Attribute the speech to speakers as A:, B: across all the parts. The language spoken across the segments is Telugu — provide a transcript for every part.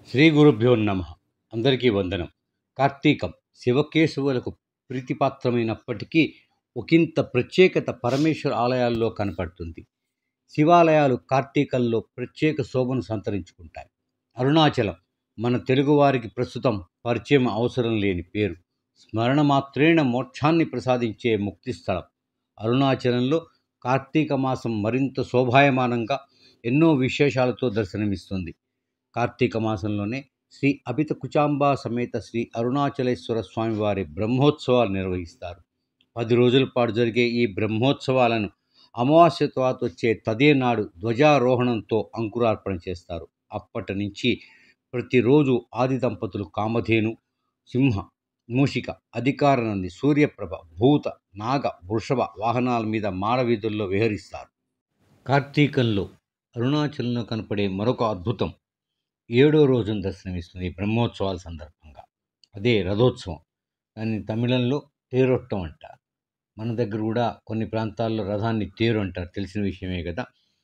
A: శ్రీ గురుభ్యో నమ అందరికీ వందనం కార్తీకం శివకేశవులకు ప్రీతిపాత్రమైనప్పటికీ ఒకంత ప్రత్యేకత పరమేశ్వర ఆలయాల్లో కనపడుతుంది శివాలయాలు కార్తీకంలో ప్రత్యేక శోభను సంతరించుకుంటాయి అరుణాచలం మన తెలుగువారికి ప్రస్తుతం పరిచయం అవసరం లేని పేరు స్మరణ మాత్రేణ మోక్షాన్ని ప్రసాదించే ముక్తి స్థలం అరుణాచలంలో కార్తీక మాసం మరింత శోభాయమానంగా ఎన్నో విశేషాలతో దర్శనమిస్తుంది కార్తీక మాసంలోనే శ్రీ అభిత కుచాంబా సమేత శ్రీ అరుణాచలేశ్వర స్వామివారి బ్రహ్మోత్సవాలు నిర్వహిస్తారు పది రోజుల పాటు జరిగే ఈ బ్రహ్మోత్సవాలను అమావాస్య తర్వాత వచ్చే తదే నాడు ధ్వజారోహణంతో అంకురార్పణ చేస్తారు అప్పటి నుంచి ప్రతిరోజు ఆది దంపతులు కామధేను సింహ మూషిక అధికారనంది సూర్యప్రభ భూత నాగ వృషభ వాహనాల మీద మాడవీధుల్లో విహరిస్తారు కార్తీకంలో అరుణాచలంలో కనపడే మరొక అద్భుతం ఏడో రోజున దర్శనమిస్తుంది ఈ బ్రహ్మోత్సవాల సందర్భంగా అదే రథోత్సవం దాన్ని తమిళంలో తేరొట్టం అంటారు మన దగ్గర కూడా కొన్ని ప్రాంతాల్లో రథాన్ని తేరు అంటారు తెలిసిన విషయమే కదా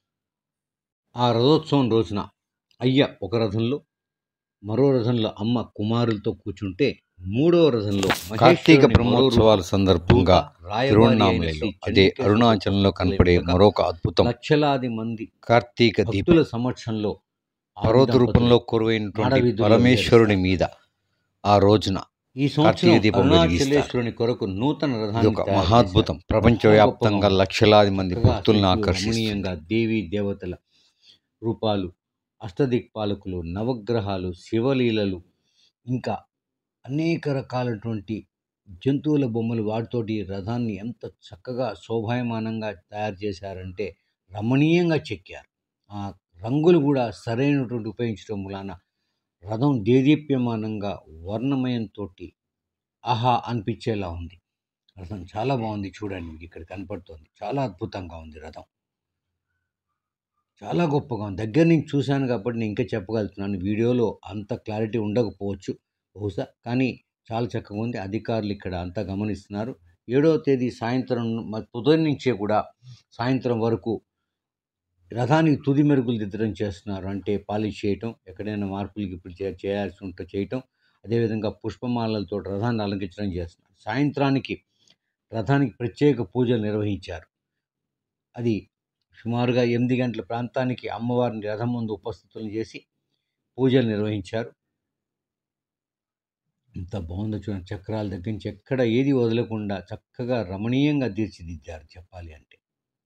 A: ఆ రథోత్సవం రోజున అయ్య ఒక రథంలో మరో రథంలో అమ్మ కుమారులతో కూర్చుంటే మూడో రథంలో
B: కార్తీక బ్రహ్మోత్సవాల సందర్భంగా తిరువణామలలో అదే అరుణాచలంలో కనపడే మరొక అద్భుతం
A: లక్షలాది మంది
B: కార్తీక దీపం
A: భక్తుల సమక్షంలో
B: పర్వత రూపంలో కొరువైనటువంటి పరమేశ్వరుని మీద ఆ రోజున
A: ఈ సంవత్సరం
B: కార్తీక దీపం వెలిగిస్తారు.
A: అరుణాచలేశ్వరుని కొరకు నూతన
B: ఇది
A: రథాన్ని
B: ఒక
A: తయారు
B: మహాద్భుతం
A: చేశారు.
B: ప్రపంచవ్యాప్తంగా
A: గొప్పగా
B: లక్షలాది మంది
A: చక్కగా
B: భక్తులను
A: శక్తులు
B: ఆకర్షిస్తుంది
A: రమణీయంగా దేవీ దేవతల రూపాలు అష్టదిక్పాలకులు నవగ్రహాలు శివలీలలు ఇంకా అనేక రకాలటువంటి జంతువుల బొమ్మలు వాటితోటి ఈ రథాన్ని ఎంత చక్కగా శోభాయమానంగా తయారు చేశారంటే రమణీయంగా చెక్కారు ఆ రంగులు కూడా సరైనటువంటి ఉపయోగించడం వలన రథం దేదీప్యమానంగా వర్ణమయంతో ఆహా అనిపించేలా ఉంది రథం చాలా బాగుంది చూడండి మీకు ఇక్కడ కనపడుతోంది చాలా అద్భుతంగా ఉంది రథం చాలా గొప్పగా ఉంది దగ్గర నుంచి చూశాను కాబట్టి నేను ఇంకా చెప్పగలుగుతున్నాను వీడియోలో అంత క్లారిటీ ఉండకపోవచ్చు బహుశా కానీ చాలా చక్కగా ఉంది అధికారులు ఇక్కడ అంతా గమనిస్తున్నారు ఏడవ తేదీ సాయంత్రం మ- ఉదయం నుంచే కూడా సాయంత్రం వరకు రథానికి తుది మెరుగులు దిద్దడం చేస్తున్నారు అంటే పాలిష్ చేయటం ఎక్కడైనా మార్పులకి ఇప్పుడు చే- చేయాల్సి ఉంటే చేయటం అదేవిధంగా పుష్పమాలలతో రథాన్ని అలంకరించడం చేస్తున్నారు సాయంత్రానికి రథానికి ప్రత్యేక పూజలు నిర్వహించారు అది సుమారుగా ఎనిమిది గంటల ప్రాంతానికి అమ్మవారిని రథం ముందు ఉపస్థితులను చేసి పూజలు నిర్వహించారు ఎంత బాగుందో చూడండి చక్రాల దగ్గర నుంచి ఎక్కడ ఏది వదలకుండా చక్కగా రమణీయంగా తీర్చిదిద్దారు చెప్పాలి అంటే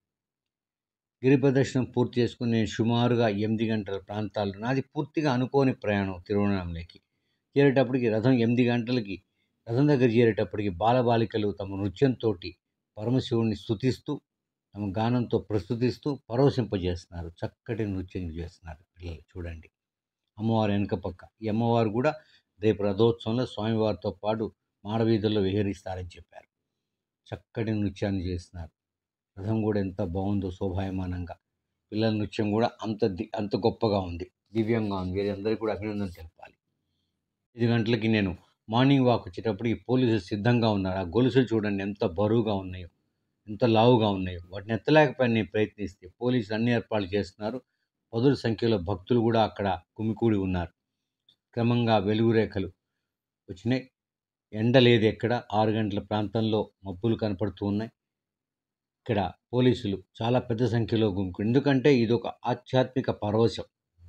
A: గిరి ప్రదర్శనం పూర్తి చేసుకుని నేను సుమారుగా ఎనిమిది గంటల ప్రాంతాల్లో నాది పూర్తిగా అనుకోని ప్రయాణం తిరువణామలకి చేరేటప్పటికి రథం ఎనిమిది గంటలకి రథం దగ్గర చేరేటప్పటికి బాలబాలికలు తమ నృత్యంతో పరమశివుణ్ణి స్తుతిస్తూ తమ గానంతో ప్రస్తుతిస్తూ పరవశింపజేస్తున్నారు చక్కటి నృత్యం చేస్తున్నారు పిల్లలు చూడండి అమ్మవారు వెనక పక్క ఈ అమ్మవారు కూడా రేపు రథోత్సవంలో స్వామివారితో పాటు మాడవీధుల్లో విహరిస్తారని చెప్పారు చక్కటి నృత్యాన్ని చేస్తున్నారు రథం కూడా ఎంత బాగుందో శోభాయమానంగా పిల్లల నృత్యం కూడా అంత ది- అంత గొప్పగా ఉంది దివ్యంగా ఉంది వీరందరికీ కూడా అభినందన తెలపాలి ఐదు గంటలకి నేను మార్నింగ్ వాక్ వచ్చేటప్పటికి పోలీసులు సిద్ధంగా ఉన్నారు ఆ గొలుసులు చూడండి ఎంత బరువుగా ఉన్నాయో ఎంత లావుగా ఉన్నాయో వాటిని ఎత్తలేకపోయినా నేను ప్రయత్నిస్తే పోలీసులు అన్ని ఏర్పాట్లు చేస్తున్నారు పదుల సంఖ్యలో భక్తులు కూడా అక్కడ కుమికూడి ఉన్నారు క్రమంగా వెలుగు రేఖలు వచ్చినాయి ఎండ లేదు ఎక్కడ ఆరు గంటల ప్రాంతంలో మబ్బులు కనపడుతూ ఉన్నాయి ఇక్కడ పోలీసులు చాలా పెద్ద సంఖ్యలో గుంపు ఎందుకంటే ఇది ఒక ఆధ్యాత్మిక పరవశం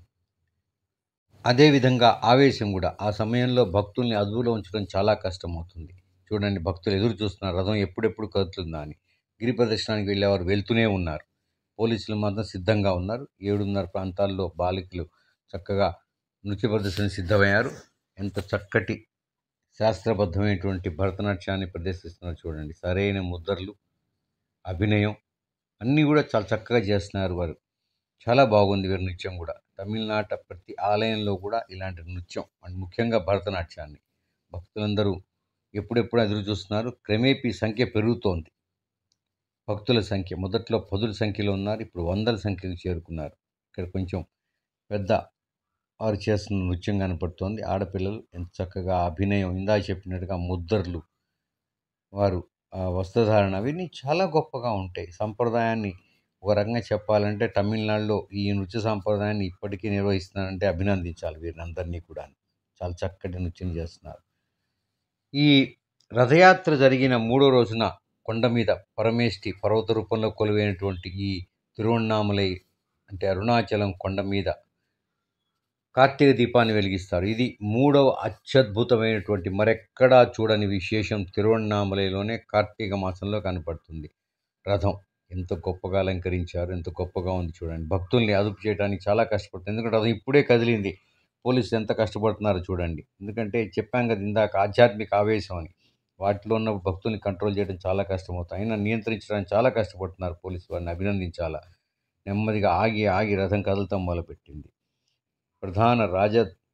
A: అదేవిధంగా ఆవేశం కూడా ఆ సమయంలో భక్తుల్ని అదుపులో ఉంచడం చాలా కష్టమవుతుంది చూడండి భక్తులు ఎదురు చూస్తున్నారు రథం ఎప్పుడెప్పుడు కదులుతుందా అని గిరి ప్రదర్శనానికి వెళ్ళేవారు వెళ్తూనే ఉన్నారు పోలీసులు మాత్రం సిద్ధంగా ఉన్నారు ఏడున్నర ప్రాంతాల్లో బాలికలు చక్కగా నృత్య ప్రదర్శన సిద్ధమయ్యారు ఎంత చక్కటి శాస్త్రబద్ధమైనటువంటి భరతనాట్యాన్ని ప్రదర్శిస్తున్నారు చూడండి సరైన ముద్రలు అభినయం అన్నీ కూడా చాలా చక్కగా చేస్తున్నారు వారు చాలా బాగుంది వీరి నృత్యం కూడా తమిళనాట ప్రతి ఆలయంలో కూడా ఇలాంటి నృత్యం అండ్ ముఖ్యంగా భరతనాట్యాన్ని భక్తులందరూ ఎప్పుడెప్పుడు ఎదురు చూస్తున్నారు క్రమేపీ సంఖ్య పెరుగుతోంది భక్తుల సంఖ్య మొదట్లో పదుల సంఖ్యలో ఉన్నారు ఇప్పుడు వందల సంఖ్యకు చేరుకున్నారు ఇక్కడ కొంచెం పెద్ద వారు చేస్తున్న నృత్యం కనపడుతోంది ఆడపిల్లలు ఎంత చక్కగా అభినయం ఇందా చెప్పినట్టుగా ముద్దర్లు వారు ఆ వస్త్రధారణ అవన్నీ చాలా గొప్పగా ఉంటాయి సంప్రదాయాన్ని ఒక రకంగా చెప్పాలంటే తమిళనాడులో ఈ నృత్య సాంప్రదాయాన్ని ఇప్పటికీ నిర్వహిస్తున్నారంటే అభినందించాలి వీరిని అందరినీ కూడా చాలా చక్కటి నృత్యం చేస్తున్నారు ఈ రథయాత్ర జరిగిన మూడో రోజున కొండ మీద పరమేష్టి పర్వత రూపంలో కొలువైనటువంటి ఈ తిరువణ్ణామలై అంటే అరుణాచలం కొండ మీద కార్తీక దీపాన్ని వెలిగిస్తారు ఇది మూడవ అత్యద్భుతమైనటువంటి మరెక్కడా చూడని విశేషం తిరువణ్ణామలైలోనే కార్తీక మాసంలో కనపడుతుంది రథం ఎంత గొప్పగా అలంకరించారు ఎంత గొప్పగా ఉంది చూడండి భక్తుల్ని అదుపు చేయడానికి చాలా కష్టపడుతుంది ఎందుకంటే రథం ఇప్పుడే కదిలింది పోలీసులు ఎంత కష్టపడుతున్నారో చూడండి ఎందుకంటే చెప్పాం కదా ఇందాక ఆధ్యాత్మిక ఆవేశం అని వాటిలో ఉన్న భక్తుల్ని కంట్రోల్ చేయడం చాలా కష్టమవుతుంది అయినా నియంత్రించడానికి చాలా కష్టపడుతున్నారు పోలీసు వారిని అభినందించాలా నెమ్మదిగా ఆగి ఆగి రథం కదలటం మొదలుపెట్టింది ప్రధాన రాజ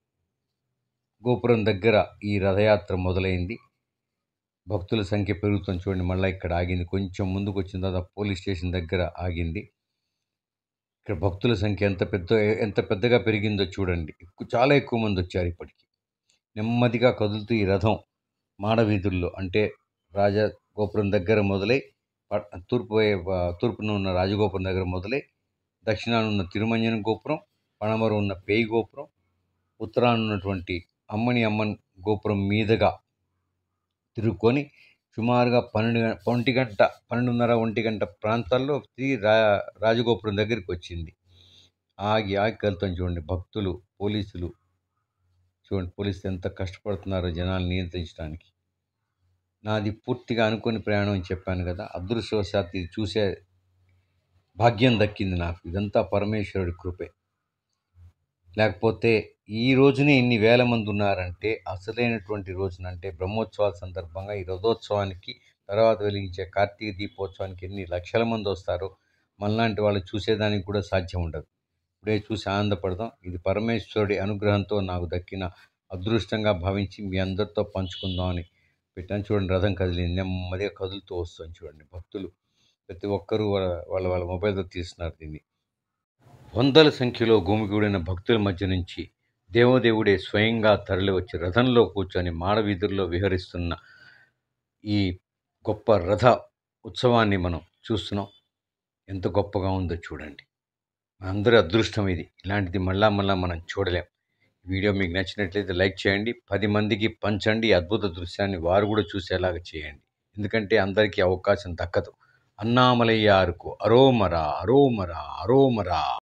A: గోపురం దగ్గర ఈ రథయాత్ర మొదలైంది భక్తుల సంఖ్య పెరుగుతుంది చూడండి మళ్ళీ ఇక్కడ ఆగింది కొంచెం ముందుకు వచ్చిన తర్వాత పోలీస్ స్టేషన్ దగ్గర ఆగింది ఇక్కడ భక్తుల సంఖ్య ఎంత పెద్ద ఎంత పెద్దగా పెరిగిందో చూడండి ఎక్కువ చాలా ఎక్కువ మంది వచ్చారు ఇప్పటికి నెమ్మదిగా కదులుతూ ఈ రథం మాడవీధుల్లో అంటే రాజ గోపురం దగ్గర మొదలై ప- తూర్పు వై- తూర్పున ఉన్న రాజగోపురం దగ్గర మొదలై దక్షిణాన ఉన్న తిరుమంజన గోపురం పడమర ఉన్న పేయి గోపురం ఉత్తరాన ఉన్నటువంటి అమ్మని అమ్మన్ గోపురం మీదుగా తిరుక్కొని సుమారుగా పన్నెండు గం- ఒంటి గంట పన్నెండున్నర ఒంటి గంట ప్రాంతాల్లో తిరిగి రా రాజగోపురం దగ్గరికి వచ్చింది ఆగి ఆగి కలుతాం చూడండి భక్తులు పోలీసులు చూడండి పోలీసులు ఎంత కష్టపడుతున్నారో జనాలు నియంత్రించడానికి నాది పూర్తిగా అనుకుని ప్రయాణం అని చెప్పాను కదా అదృష్టవశాత్తు ఇది చూసే భాగ్యం దక్కింది నాకు ఇదంతా పరమేశ్వరుడి కృపే లేకపోతే ఈ రోజునే ఇన్ని వేల మంది ఉన్నారంటే అసలైనటువంటి రోజున అంటే బ్రహ్మోత్సవాల సందర్భంగా ఈ రథోత్సవానికి తర్వాత వెలిగించే కార్తీక దీపోత్సవానికి ఎన్ని లక్షల మంది వస్తారో మనలాంటి వాళ్ళు చూసేదానికి కూడా సాధ్యం ఉండదు ఇప్పుడే చూసి ఆనందపడదాం ఇది పరమేశ్వరుడి అనుగ్రహంతో నాకు దక్కిన అదృష్టంగా భావించి మీ అందరితో పంచుకుందామని పెట్టాను చూడండి రథం కదిలింది నెమ్మదిగా కదులుతూ వస్తుంది చూడండి భక్తులు ప్రతి ఒక్కరూ వాళ్ళ వాళ్ళ వాళ్ళ మొబైల్తో తీస్తున్నారు దీన్ని వందల సంఖ్యలో గుమిగూడిన భక్తుల మధ్య నుంచి దేవదేవుడే స్వయంగా తరలి వచ్చి రథంలో కూర్చొని మాడవీధుల్లో విహరిస్తున్న ఈ గొప్ప రథ ఉత్సవాన్ని మనం చూస్తున్నాం ఎంత గొప్పగా ఉందో చూడండి అందరి అదృష్టం ఇది ఇలాంటిది మళ్ళా మళ్ళా మనం చూడలేం ఈ వీడియో మీకు నచ్చినట్లయితే లైక్ చేయండి పది మందికి పంచండి ఈ అద్భుత దృశ్యాన్ని వారు కూడా చూసేలాగా చేయండి ఎందుకంటే అందరికీ అవకాశం దక్కదు అన్నామలయ్యారుకు అరోమరా అరోమరా అరోమరా